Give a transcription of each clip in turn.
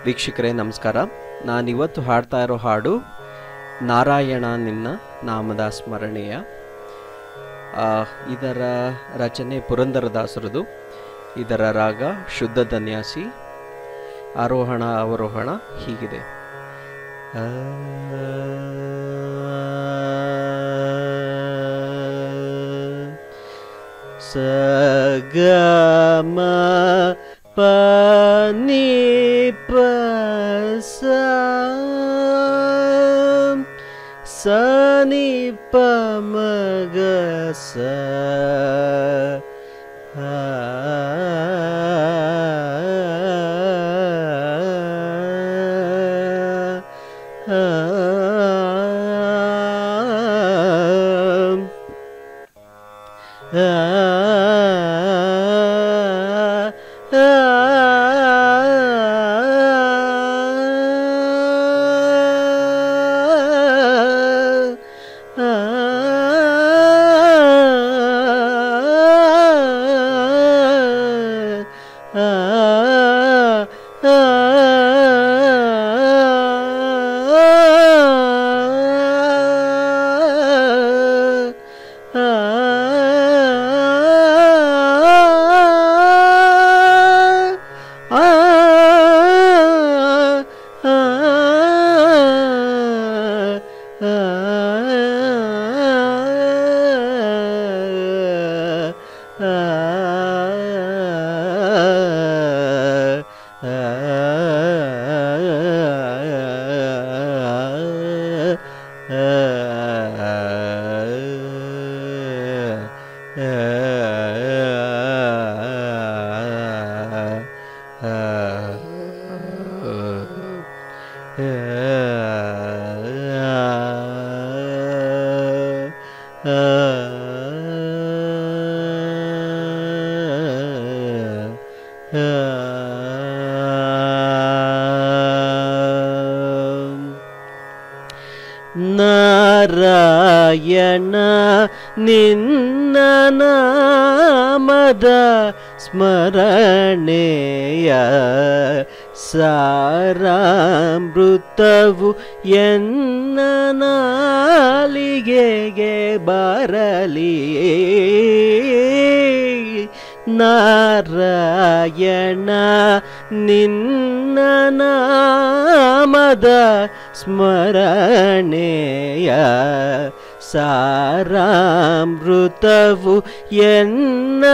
ವೀಕ್ಷಕರೇ ನಮಸ್ಕಾರ ನಾನಿವತ್ತು ಹಾಡ್ತಾ ಇರೋ ಹಾಡು ನಾರಾಯಣ ನಿನ್ನ ನಾಮದ ಸ್ಮರಣೆಯ ಆ, ಇದರ ರಚನೆ ಪುರಂದರದಾಸರದು ಇದರ ರಾಗ ಶುದ್ಧ ಧನ್ಯಾಸಿ ಆರೋಹಣ ಅವರೋಹಣ ಹೀಗಿದೆ ಆ, ಸ ಗ ಮ ಪ ನಿ ಪ ಸ ಸ ನಿ ಪ ಮ ಗ ಸ ಆ, ಆ, ನಾರಾಯಣ ನಿನ್ನ ನಾಮದ ಸ್ಮರಣೆಯ ಸಾರಾಮೃತವು ಎನ್ನ ನಾಲಿಗೆಗೆ ಬರಲಿ ನಾರಾಯಣ ನಿನ್ನ ನಾಮದ ಸ್ಮರಣೆಯ ಸಾರಾಮೃತವು ಎನ್ನ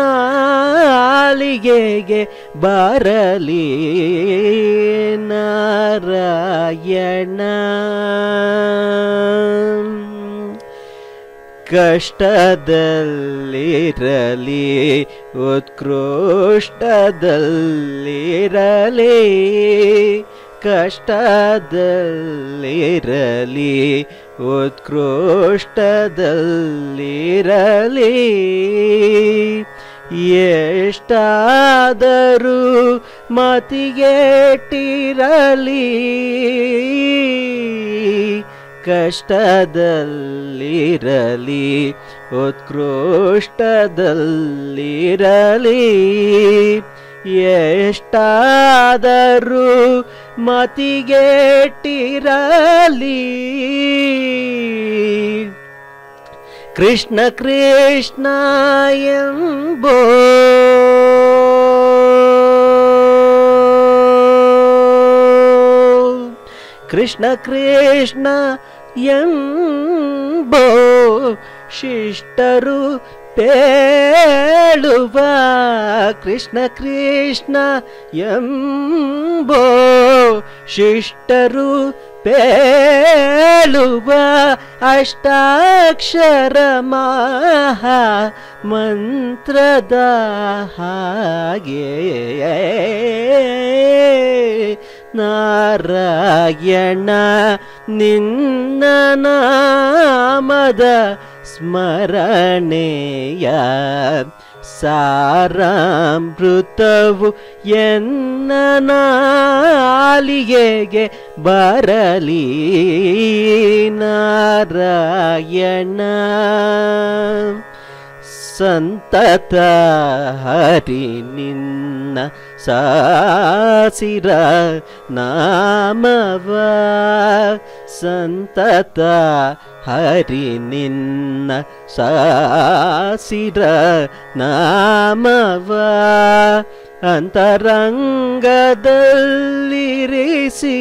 ನಾಲಿಗೆಗೆ ಬರಲಿ ನಾರಾಯಣ ಕಷ್ಟದಲ್ಲಿರಲಿ ಉತ್ಕೃಷ್ಟದಲ್ಲಿರಲಿ ಕಷ್ಟದಲ್ಲಿರಲಿ ಉತ್ಕೃಷ್ಟದಲ್ಲಿರಲಿ ಎಷ್ಟಾದರೂ ಮತಿಗೆಟ್ಟಿರಲಿ ಕಷ್ಟದಲ್ಲಿರಲಿ ಉತ್ಕೃಷ್ಟದಲ್ಲಿರಲಿ ಎಷ್ಟಾದರೂ ಮತಿಗೆಟ್ಟಿರಲಿ ಕೃಷ್ಣ ಕೃಷ್ಣ ಎಂಬೋ ಕೃಷ್ಣ ಕೃಷ್ಣ ಎಂಬೋ ಶಿಷ್ಟರು ಪೇಳುವ ಕೃಷ್ಣ ಕೃಷ್ಣ ಎಂಬೋ ಶಿಷ್ಟರು ಪೇಳುವ ಅಷ್ಟಾಕ್ಷರ ಮಹಾ ಮಂತ್ರದ ಹಾಗೆ ನಾರಾಯಣ ನಿನ್ನ ನಾಮದ ಸ್ಮರಣೆಯ ಸಾರಾಮೃತವು ಎನ್ನ ನಾಲಿಗೆಗೆ ಬರಲಿ ನಾರಾಯಣ ಸಂತತ ಹರಿ ನಿನ್ನ ಸಾಸಿರ ನಾಮವ ಸಂತತ ಹರಿ ನಿನ್ನ ಸಾಸಿರ ನಾಮವ ಅಂತರಂಗದಲ್ಲಿರಿಸಿ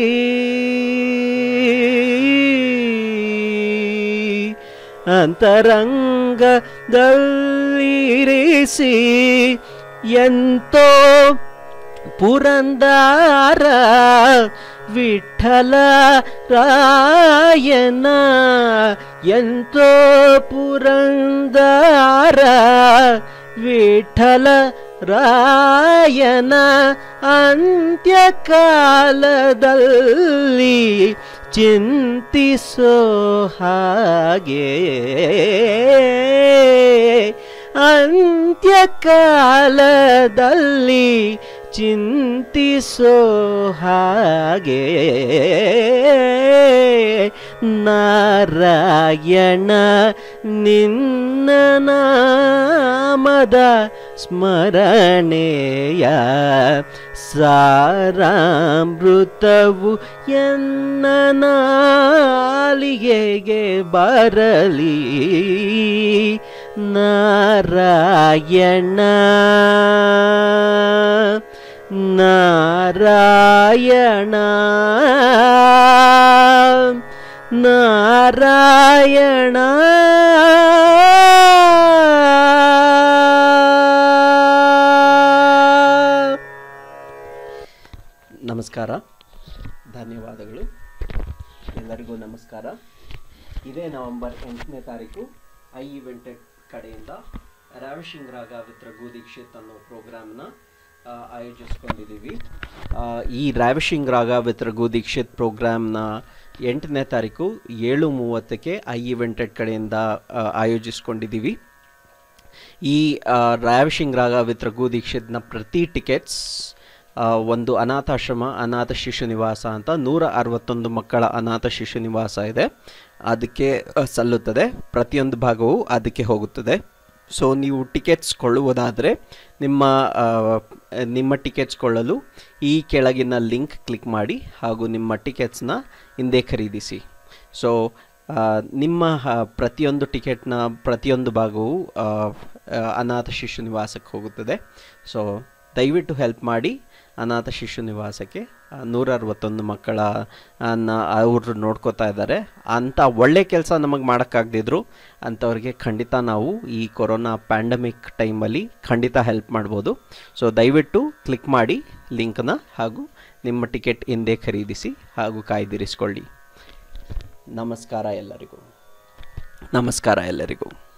ಅಂತರಂಗದಲ್ಲಿರಿಸಿ ಎಂತೋ ಪುರಂದಾರ ವಿಠಲ ರಾಯನ ಎಂತೋ ಪುರಂದಾರ ವಿಠಲ ರಾಯನ ಅಂತ್ಯಕಾಲದಲ್ಲಿ ಚಿಂತಿಸೋ ಹಾಗೆ ಅಂತ್ಯಕಾಲದಲ್ಲಿ ಚಿಂತಿಸೋ ಹಾಗೆ ನಾರಾಯಣ ನಿನ್ನ ನಾಮದ ಸ್ಮರಣೆಯ ಸಾರಾಮೃತವು ಎನ್ನ ನಾಲಿಗೆಗೆ ಬರಲಿ ನಾರಾಯಣ ನಾರಾಯಣ ನಾರಾಯಣ ನಮಸ್ಕಾರ ಧನ್ಯವಾದಗಳು ಎಲ್ಲರಿಗೂ ನಮಸ್ಕಾರ ಇದೇ ನವೆಂಬರ್ ಎಂಟನೇ ತಾರೀಕು ಐ ಇವೆಂಟೆಡ್ ಕಡೆಯಿಂದ ರಾವಿಶಿಂಗ್ ರಾಗ ವಿತ್ ರಘು ದೀಕ್ಷಿತ್ ಅನ್ನೋ ಪ್ರೋಗ್ರಾಮ್ನ ಆಯೋಜಿಸ್ಕೊಂಡಿದ್ದೀವಿ ಆ, ಈ ರಾವಿಶಿಂಗ್ ರಾಗ ವಿತ್ ರಘು ದೀಕ್ಷಿತ್ ಪ್ರೋಗ್ರಾಮ್ನ ಎಂಟನೇ ತಾರೀಕು ಏಳು ಮೂವತ್ತಕ್ಕೆ ಐ ಇವೆಂಟೆಡ್ ಕಡೆಯಿಂದ ಆ, ಆಯೋಜಿಸ್ಕೊಂಡಿದ್ದೀವಿ ಈ ರಾವಿಶಿಂಗ್ ರಾಗ ವಿತ್ ರಘು ದೀಕ್ಷಿತ್ನ ಪ್ರತಿ ಟಿಕೆಟ್ಸ್ ಆ, ಒಂದು ಅನಾಥಾಶ್ರಮ ಅನಾಥ ಶಿಶು ನಿವಾಸ ಅಂತ ನೂರ ಅರವತ್ತೊಂದು ಮಕ್ಕಳ ಅನಾಥ ಶಿಶು ನಿವಾಸ ಇದೆ ಅದಕ್ಕೆ ಆ, ಸಲ್ಲುತ್ತದೆ ಪ್ರತಿಯೊಂದು ಭಾಗವು ಅದಕ್ಕೆ ಹೋಗುತ್ತದೆ ಸೊ ನೀವು ಟಿಕೆಟ್ಸ್ ಕೊಳ್ಳುವುದಾದರೆ ನಿಮ್ಮ ಆ, ನಿಮ್ಮ ಟಿಕೆಟ್ಸ್ ಕೊಳ್ಳಲು ಈ ಕೆಳಗಿನ ಲಿಂಕ್ ಕ್ಲಿಕ್ ಮಾಡಿ ಹಾಗೂ ನಿಮ್ಮ ಟಿಕೆಟ್ಸ್ನ ಹಿಂದೆ ಖರೀದಿಸಿ ಸೊ ಆ, ನಿಮ್ಮ ಆ, ಪ್ರತಿಯೊಂದು ಟಿಕೆಟ್ನ ಪ್ರತಿಯೊಂದು ಭಾಗವು ಆ, ಆ, ಅನಾಥ ಶಿಶು ನಿವಾಸಕ್ಕೆ ಹೋಗುತ್ತದೆ ಸೊ ದಯವಿಟ್ಟು ಹೆಲ್ಪ್ ಮಾಡಿ ಅನಾಥ ಶಿಶು ನಿವಾಸಕ್ಕೆ ಆ, ನೂರ ಅರವತ್ತೊಂದು ಮಕ್ಕಳ ಅನ್ನ ಅವರು ನೋಡ್ಕೋತಾ ಇದ್ದಾರೆ ಅಂಥ ಒಳ್ಳೆ ಕೆಲಸ ನಮಗೆ ಮಾಡೋಕ್ಕಾಗದಿದ್ರು ಅಂಥವ್ರಿಗೆ ಖಂಡಿತ ನಾವು ಈ ಕೊರೋನಾ ಪ್ಯಾಂಡಮಿಕ್ ಟೈಮಲ್ಲಿ ಖಂಡಿತ ಹೆಲ್ಪ್ ಮಾಡ್ಬೋದು ಸೊ ದಯವಿಟ್ಟು ಕ್ಲಿಕ್ ಮಾಡಿ ಲಿಂಕ್ನ ಹಾಗೂ ನಿಮ್ಮ ಟಿಕೆಟ್ ಹಿಂದೆ ಖರೀದಿಸಿ ಹಾಗೂ ಕಾಯ್ದಿರಿಸ್ಕೊಳ್ಳಿ ನಮಸ್ಕಾರ ಎಲ್ಲರಿಗೂ ನಮಸ್ಕಾರ ಎಲ್ಲರಿಗೂ